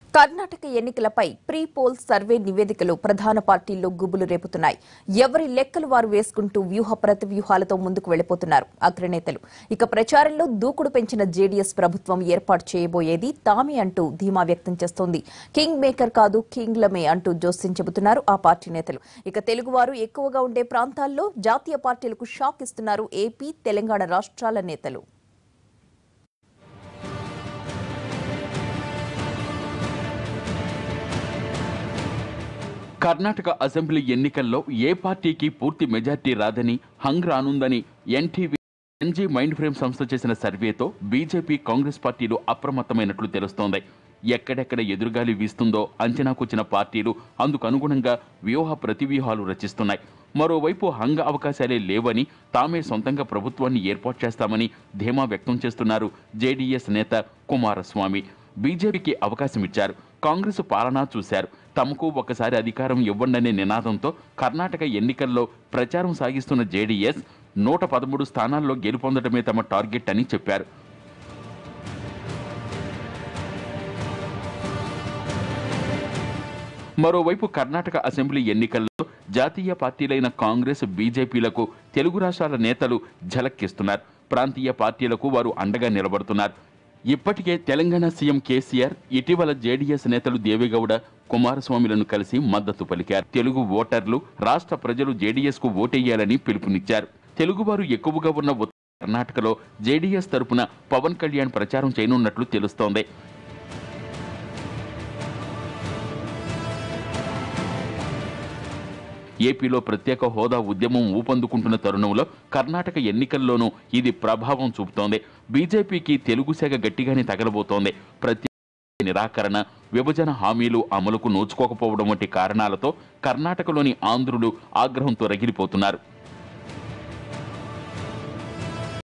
కర్ణాటక ఎన్నికలపై pre poll survey నివేదికలు ప్రధాన పార్టీల్లో గుబులు రేపుతున్నాయి ఎవరి లెక్కలు వారు వేసుకుంటూ వ్యూహ ప్రతివ్యూహాలతో ముందుకు వెళ్లిపోతున్నారు అగ్రనేతలు ఇక ప్రచారంలో దూకుడు పెంచిన జేడీఎస్ ప్రభుత్వం ఏర్పాటు చేయబోయేది తామే అంటూ ధీమా వ్యక్తం చేస్తోంది కింగ్ మేకర్ కాదు కింగ్లమే అంటూ జోస్యం చెబుతున్నారు ఆ పార్టీ నేతలు ఇక తెలుగువారు ఎక్కువగా ఉండే ప్రాంతాల్లో జాతీయ పార్టీలకు షాక్ ఇస్తున్నారు ఏపీ తెలంగాణ రాష్ట్రాల నేతలు కర్ణాటక అసెంబ్లీ ఎన్నికల్లో ఏ పార్టీకి పూర్తి మెజార్టీ రాదని హంగ్ రానుందని ఎన్టీవీ ఎన్జీ మైండ్ ఫ్రేమ్ సంస్థ చేసిన సర్వేతో బీజేపీ కాంగ్రెస్ పార్టీలు అప్రమత్తమైనట్లు తెలుస్తోంది ఎక్కడెక్కడ ఎదురుగాలి వీస్తుందో అంచనాకొచ్చిన పార్టీలు అందుకు అనుగుణంగా వ్యూహ ప్రతివ్యూహాలు రచిస్తున్నాయి మరోవైపు హంగ అవకాశాలే లేవని తామే సొంతంగా ప్రభుత్వాన్ని ఏర్పాటు చేస్తామని ధీమా వ్యక్తం చేస్తున్నారు జేడీఎస్ నేత కుమారస్వామి బీజేపీకి అవకాశం ఇచ్చారు కాంగ్రెస్ పాలన చూశారు తమకు ఒకసారి అధికారం ఇవ్వండనే నినాదంతో కర్ణాటక ఎన్నికల్లో ప్రచారం సాగిస్తున్న జేడీఎస్ నూట పదమూడు స్థానాల్లో గెలుపొందడమే తమ టార్గెట్ అని చెప్పారు మరోవైపు కర్ణాటక అసెంబ్లీ ఎన్నికల్లో జాతీయ పార్టీలైన కాంగ్రెస్ బీజేపీలకు తెలుగు రాష్ట్రాల నేతలు ఝలక్కిస్తున్నారు ప్రాంతీయ పార్టీలకు వారు అండగా నిలబడుతున్నారు ఇప్పటికే తెలంగాణ సీఎం కేసీఆర్ ఇటీవల జేడీఎస్ నేతలు దేవేగౌడ కుమారస్వామిలను కలిసి మద్దతు పలికారు తెలుగు ఓటర్లు రాష్ట్ర ప్రజలు జేడీఎస్ కు ఓటేయాలని పిలుపునిచ్చారు తెలుగువారు ఎక్కువగా ఉన్న ఉత్తర కర్ణాటకలో జేడీఎస్ తరపున పవన్ కళ్యాణ్ ప్రచారం చేయనున్నట్లు తెలుస్తోంది ఏపీలో ప్రత్యేక హోదా ఉద్యమం ఊపందుకుంటున్న తరుణంలో కర్ణాటక ఎన్నికల్లోనూ ఇది ప్రభావం చూపుతోంది బీజేపీకి తెలుగు శాఖ గట్టిగానే తగలబోతోంది ప్రత్యేక నిరాకరణ విభజన హామీలు అమలుకు నోచుకోకపోవడం వంటి కారణాలతో కర్ణాటకలోని ఆంధ్రులు ఆగ్రహంతో రగిలిపోతున్నారు